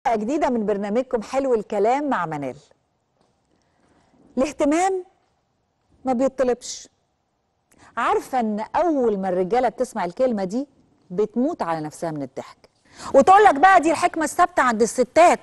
جديدة من برنامجكم حلو الكلام مع منال الاهتمام ما بيطلبش عارفة ان اول ما الرجالة بتسمع الكلمة دي بتموت على نفسها من الضحك وتقول لك بقى دي الحكمة الثابتة عند الستات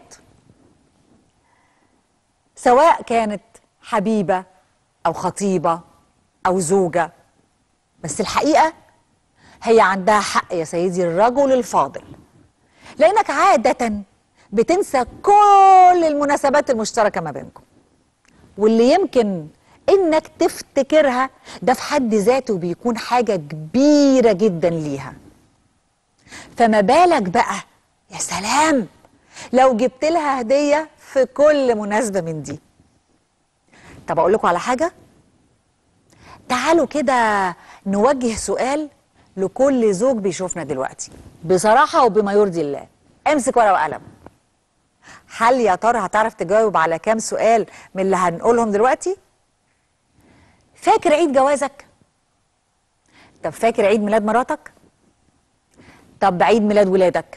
سواء كانت حبيبة او خطيبة او زوجة بس الحقيقة هي عندها حق يا سيدي الرجل الفاضل لانك عادة بتنسى كل المناسبات المشتركة ما بينكم واللي يمكن انك تفتكرها ده في حد ذاته بيكون حاجة كبيرة جدا ليها فما بالك بقى يا سلام لو جبت لها هدية في كل مناسبة من دي طب اقول لكم على حاجة تعالوا كده نوجه سؤال لكل زوج بيشوفنا دلوقتي بصراحة وبما يرضي الله امسك ورقة وقلم هل يا ترى هتعرف تجاوب على كام سؤال من اللي هنقولهم دلوقتي فاكر عيد جوازك طب فاكر عيد ميلاد مراتك طب عيد ميلاد ولادك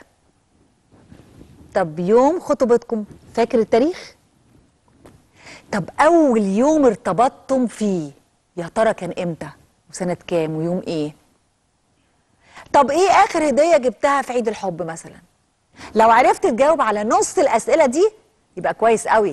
طب يوم خطوبتكم فاكر التاريخ طب اول يوم ارتبطتم فيه يا ترى كان امتى وسنة كام ويوم ايه طب ايه اخر هدية جبتها في عيد الحب مثلا لو عرفت تجاوب على نص الاسئلة دي يبقى كويس قوي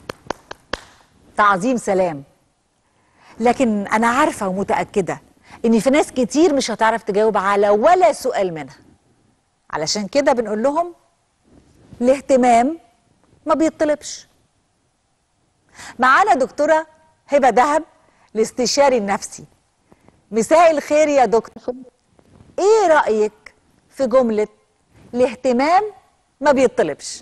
تعظيم سلام لكن انا عارفة ومتأكدة ان في ناس كتير مش هتعرف تجاوب على ولا سؤال منها علشان كده بنقول لهم الاهتمام ما بيطلبش معانا دكتورة هبة دهب الاستشاري النفسي مساء الخير يا دكتور ايه رأيك في جملة الاهتمام ما بيطلبش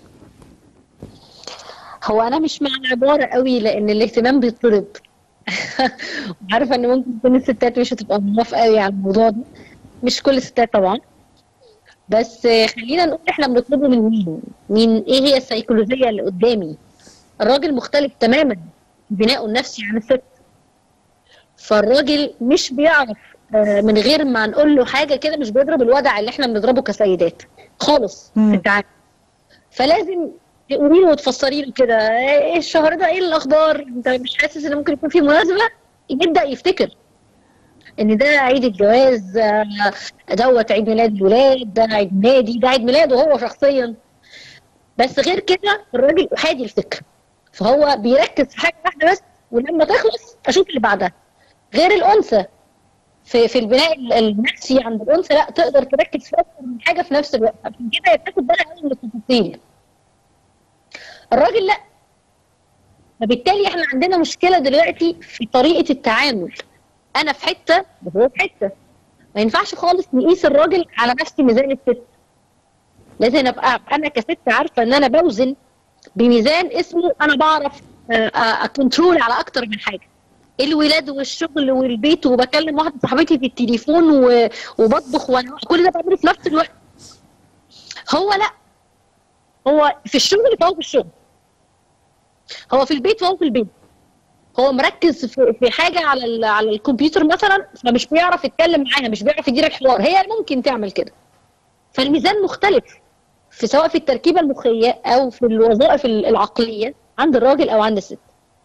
هو انا مش مع العباره قوي لان الاهتمام بيطلب عارفه ان ممكن تكون الستات مش هتبقى موافقه قوي على الموضوع ده مش كل الستات طبعا بس خلينا نقول احنا بنطلبه من مين مين ايه هي السيكولوجيه اللي قدامي الراجل مختلف تماما بناؤه النفسي عن الست فالراجل مش بيعرف آه، من غير ما نقول له حاجه كده مش بيضرب الوضع اللي احنا بنضربه كسيدات خالص مم. في التعامل فلازم تقولي له وتفسري له كده ايه الشهر ده ايه الاخبار انت مش حاسس ان ممكن يكون في مناسبه يبدا يفتكر ان ده عيد الجواز آه، دوت عيد ميلاد الولاد ده عيد ميلادي ده عيد ميلاده هو شخصيا بس غير كده الراجل احادي الفكر فهو بيركز في حاجه واحده بس ولما تخلص اشوف اللي بعدها غير الانثى في في البناء ال- النفسي عند الانثى لا تقدر تركز في اكتر من حاجه في نفس الوقت عشان كده هي بتاخد بالها قوي من التفاصيل الراجل لا فبالتالي احنا عندنا مشكله دلوقتي في طريقه التعامل انا في حته وهو في حته ما ينفعش خالص نقيس الراجل على نفس ميزان الست لازم ابقى انا كست عارفه ان انا بوزن بميزان اسمه انا بعرف آه، آه، اكنترول على اكتر من حاجه الولاد والشغل والبيت وبكلم واحده صاحبتي في التليفون و- وبطبخ وانا كل ده بعمله في نفس الوقت هو لا هو في الشغل فهو في الشغل هو في البيت فهو في البيت هو مركز في, في حاجه على ال- على الكمبيوتر مثلا فمش بيعرف يتكلم معاها مش بيعرف يدير الحوار هي ممكن تعمل كده فالميزان مختلف في سواء في التركيبه المخيه او في الوظائف العقليه عند الراجل او عند الست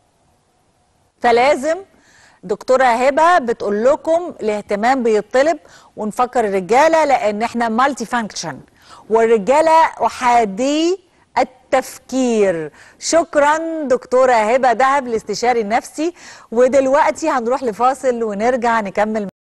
فلازم دكتورة هبة بتقول لكم الاهتمام بيطلب ونفكر الرجالة لأن احنا مالتي فانكشن والرجالة أحادي التفكير شكرا دكتورة هبة دهب الاستشاري النفسي ودلوقتي هنروح لفاصل ونرجع نكمل